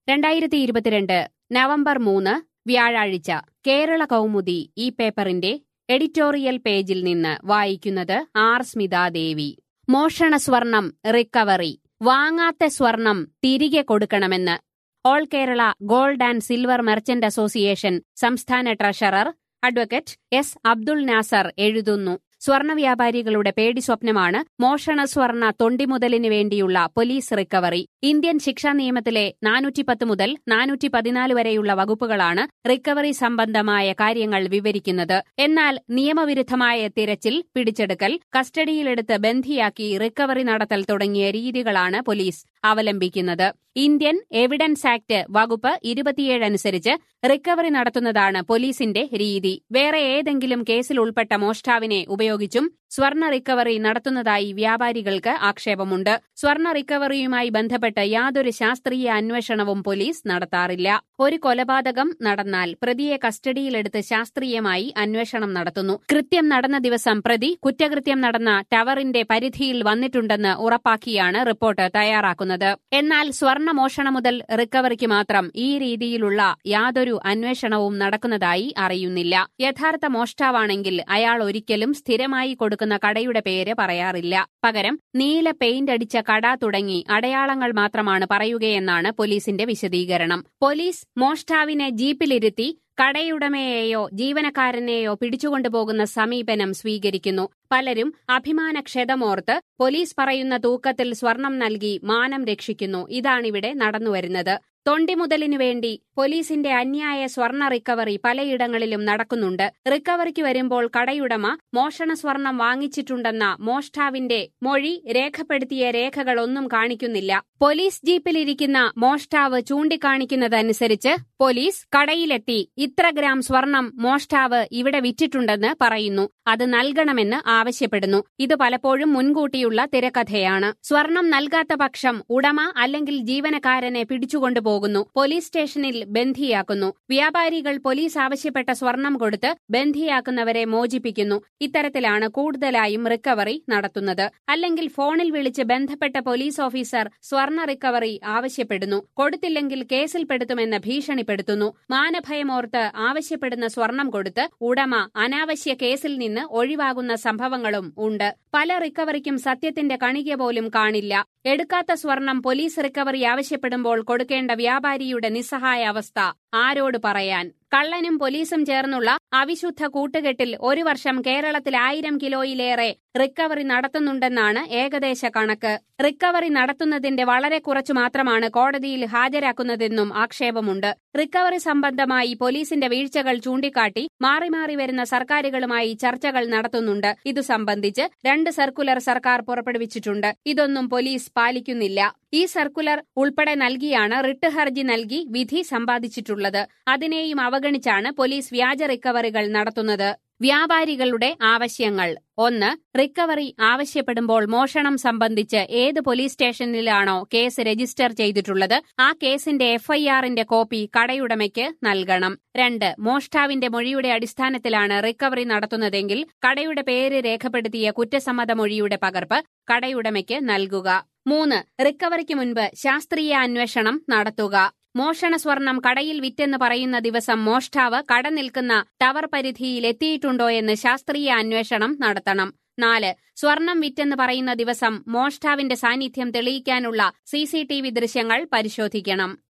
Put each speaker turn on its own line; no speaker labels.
രണ്ടായിരത്തി ഇരുപത്തിരണ്ട് നവംബർ മൂന്ന് വ്യാഴാഴ്ച കേരള കൗമുദി ഈ പേപ്പറിന്റെ എഡിറ്റോറിയൽ പേജിൽ നിന്ന് വായിക്കുന്നത് ആർ സ്മിതാദേവി മോഷണ സ്വർണം റിക്കവറി വാങ്ങാത്ത സ്വർണം തിരികെ കൊടുക്കണമെന്ന് all Kerala gold and silver merchant association സംസ്ഥാന treasurer advocate S Abdul Nasser എഴുതുന്നു സ്വർണ വ്യാപാരികളുടെ പേടി സ്വപ്നമാണ് മോഷണ സ്വർണ തൊണ്ടിമുതലിന് വേണ്ടിയുള്ള പോലീസ് റിക്കവറി ഇന്ത്യൻ ശിക്ഷാ നിയമത്തിലെ നാനൂറ്റിപ്പത്ത് മുതൽ നാനൂറ്റി പതിനാല് വരെയുള്ള വകുപ്പുകളാണ് റിക്കവറി സംബന്ധമായ കാര്യങ്ങൾ വിവരിക്കുന്നത് എന്നാൽ നിയമവിരുദ്ധമായ തിരച്ചിൽ പിടിച്ചെടുക്കൽ കസ്റ്റഡിയിലെടുത്ത് ബന്ധിയാക്കി റിക്കവറി നടത്തൽ തുടങ്ങിയ രീതികളാണ് പോലീസ് അവലംബിക്കുന്നത് ഇന്ത്യൻ എവിഡൻസ് ആക്ട് വകുപ്പ് ഇരുപത്തിയേഴ് അനുസരിച്ച് റിക്കവറി നടത്തുന്നതാണ് പോലീസിന്റെ രീതി വേറെ ഏതെങ്കിലും കേസിൽ ഉൾപ്പെട്ട മോഷ്ടാവിനെ ഉപയോഗിച്ചും സ്വർണ റിക്കവറി നടത്തുന്നതായി വ്യാപാരികൾക്ക് ആക്ഷേപമുണ്ട് സ്വർണ റിക്കവറിയുമായി ബന്ധപ്പെട്ട് യാതൊരു ശാസ്ത്രീയ അന്വേഷണവും പോലീസ് നടത്താറില്ല ഒരു കൊലപാതകം നടന്നാൽ പ്രതിയെ കസ്റ്റഡിയിലെടുത്ത് ശാസ്ത്രീയമായി അന്വേഷണം നടത്തുന്നു കൃത്യം നടന്ന ദിവസം പ്രതി കുറ്റകൃത്യം നടന്ന ടവറിന്റെ പരിധിയിൽ വന്നിട്ടുണ്ടെന്ന് ഉറപ്പാക്കിയാണ് റിപ്പോർട്ട് തയ്യാറാക്കുന്നത് എന്നാൽ സ്വർണ മോഷണം മുതൽ റിക്കവറിക്ക് മാത്രം ഈ രീതിയിലുള്ള യാതൊരു അന്വേഷണവും നടക്കുന്നതായി അറിയുന്നില്ല യഥാർത്ഥ മോഷ്ടാവാണെങ്കിൽ അയാൾ ഒരിക്കലും സ്ഥിരമായി കൊടുക്കുന്ന കടയുടെ പേര് പറയാറില്ല പകരം നീല പെയിന്റ് അടിച്ച കട തുടങ്ങി അടയാളങ്ങൾ മാത്രമാണ് പറയുകയെന്നാണ് പോലീസിന്റെ വിശദീകരണം പോലീസ് മോഷ്ടാവിനെ ജീപ്പിലിരുത്തി കടയുടമയെയോ ജീവനക്കാരനെയോ പിടിച്ചുകൊണ്ടുപോകുന്ന സമീപനം സ്വീകരിക്കുന്നു പലരും അഭിമാനക്ഷതമോർത്ത് പോലീസ് പറയുന്ന തൂക്കത്തിൽ സ്വർണം നൽകി മാനം രക്ഷിക്കുന്നു ഇതാണിവിടെ നടന്നുവരുന്നത് തൊണ്ടിമുതലിനു വേണ്ടി പോലീസിന്റെ അന്യായ സ്വർണ റിക്കവറി പലയിടങ്ങളിലും നടക്കുന്നുണ്ട് റിക്കവറിക്ക് വരുമ്പോൾ കടയുടമ മോഷണ സ്വർണം വാങ്ങിച്ചിട്ടുണ്ടെന്ന മോഷ്ടാവിന്റെ മൊഴി രേഖപ്പെടുത്തിയ രേഖകളൊന്നും കാണിക്കുന്നില്ല പോലീസ് ജീപ്പിലിരിക്കുന്ന മോഷ്ടാവ് ചൂണ്ടിക്കാണിക്കുന്നതനുസരിച്ച് പോലീസ് കടയിലെത്തി ഇത്ര ഗ്രാം സ്വർണം മോഷ്ടാവ് ഇവിടെ വിറ്റിട്ടുണ്ടെന്ന് പറയുന്നു അത് നൽകണമെന്ന് ആവശ്യപ്പെടുന്നു ഇത് പലപ്പോഴും മുൻകൂട്ടിയുള്ള തിരക്കഥയാണ് സ്വർണം നൽകാത്ത പക്ഷം ഉടമ അല്ലെങ്കിൽ ജീവനക്കാരനെ പിടിച്ചുകൊണ്ടുപോകുന്നു പോലീസ് സ്റ്റേഷനിൽ ബന്ധിയാക്കുന്നു വ്യാപാരികൾ പോലീസ് ആവശ്യപ്പെട്ട സ്വർണം കൊടുത്ത് ബന്ധിയാക്കുന്നവരെ മോചിപ്പിക്കുന്നു ഇത്തരത്തിലാണ് കൂടുതലായും റിക്കവറി നടത്തുന്നത് അല്ലെങ്കിൽ ഫോണിൽ വിളിച്ച് ബന്ധപ്പെട്ട പോലീസ് ഓഫീസർ സ്വർണ റിക്കവറി ആവശ്യപ്പെടുന്നു കൊടുത്തില്ലെങ്കിൽ കേസിൽപ്പെടുത്തുമെന്ന് ഭീഷണിപ്പെടുത്തുന്നു മാനഭയമോർത്ത് ആവശ്യപ്പെടുന്ന സ്വർണം കൊടുത്ത് ഉടമ അനാവശ്യ കേസിൽ നിന്ന് ഒഴിവാകുന്ന സംഭവങ്ങളും ഉണ്ട് പല റിക്കവറിക്കും സത്യത്തിന്റെ കണിക പോലും കാണില്ല എടുക്കാത്ത സ്വർണം പോലീസ് റിക്കവറി ആവശ്യപ്പെടുമ്പോൾ കൊടുക്കേണ്ട വ്യാപാരിയുടെ നിസ്സഹായ അവസ്ഥ ആരോട് പറയാൻ കള്ളനും പോലീസും ചേർന്നുള്ള അവിശുദ്ധ കൂട്ടുകെട്ടിൽ ഒരു വർഷം കേരളത്തിൽ ആയിരം കിലോയിലേറെ റിക്കവറി നടത്തുന്നുണ്ടെന്നാണ് ഏകദേശ കണക്ക് റിക്കവറി നടത്തുന്നതിന്റെ വളരെ കുറച്ചു മാത്രമാണ് കോടതിയിൽ ഹാജരാക്കുന്നതെന്നും ആക്ഷേപമുണ്ട് റിക്കവറി സംബന്ധമായി പോലീസിന്റെ വീഴ്ചകൾ ചൂണ്ടിക്കാട്ടി മാറി മാറി വരുന്ന സർക്കാരുകളുമായി ചർച്ചകൾ നടത്തുന്നുണ്ട് ഇതു സംബന്ധിച്ച് രണ്ട് സർക്കുലർ സർക്കാർ പുറപ്പെടുവിച്ചിട്ടുണ്ട് ഇതൊന്നും പോലീസ് പാലിക്കുന്നില്ല ഈ സർക്കുലർ ഉൾപ്പെടെ നൽകിയാണ് റിട്ട് ഹർജി നൽകി വിധി സമ്പാദിച്ചിട്ടുള്ളത് അതിനെയും അവഗണിച്ചാണ് പോലീസ് വ്യാജ റിക്കവറികൾ നടത്തുന്നത് വ്യാപാരികളുടെ ആവശ്യങ്ങൾ ഒന്ന് റിക്കവറി ആവശ്യപ്പെടുമ്പോൾ മോഷണം സംബന്ധിച്ച് ഏത് പോലീസ് സ്റ്റേഷനിലാണോ കേസ് രജിസ്റ്റർ ചെയ്തിട്ടുള്ളത് ആ കേസിന്റെ എഫ്ഐആറിന്റെ കോപ്പി കടയുടമയ്ക്ക് നൽകണം രണ്ട് മോഷ്ടാവിന്റെ മൊഴിയുടെ അടിസ്ഥാനത്തിലാണ് റിക്കവറി നടത്തുന്നതെങ്കിൽ കടയുടെ പേര് രേഖപ്പെടുത്തിയ കുറ്റസമ്മത മൊഴിയുടെ പകർപ്പ് കടയുടമയ്ക്ക് നൽകുക മൂന്ന് റിക്കവറിക്ക് മുൻപ് ശാസ്ത്രീയ അന്വേഷണം നടത്തുക മോഷണ സ്വർണം കടയിൽ വിറ്റെന്ന് പറയുന്ന ദിവസം മോഷ്ടാവ് കട നിൽക്കുന്ന ടവർ പരിധിയിൽ എത്തിയിട്ടുണ്ടോ എന്ന് ശാസ്ത്രീയ അന്വേഷണം നടത്തണം നാല് സ്വർണം വിറ്റെന്ന് പറയുന്ന ദിവസം മോഷ്ടാവിന്റെ സാന്നിധ്യം തെളിയിക്കാനുള്ള സിസിടിവി ദൃശ്യങ്ങൾ പരിശോധിക്കണം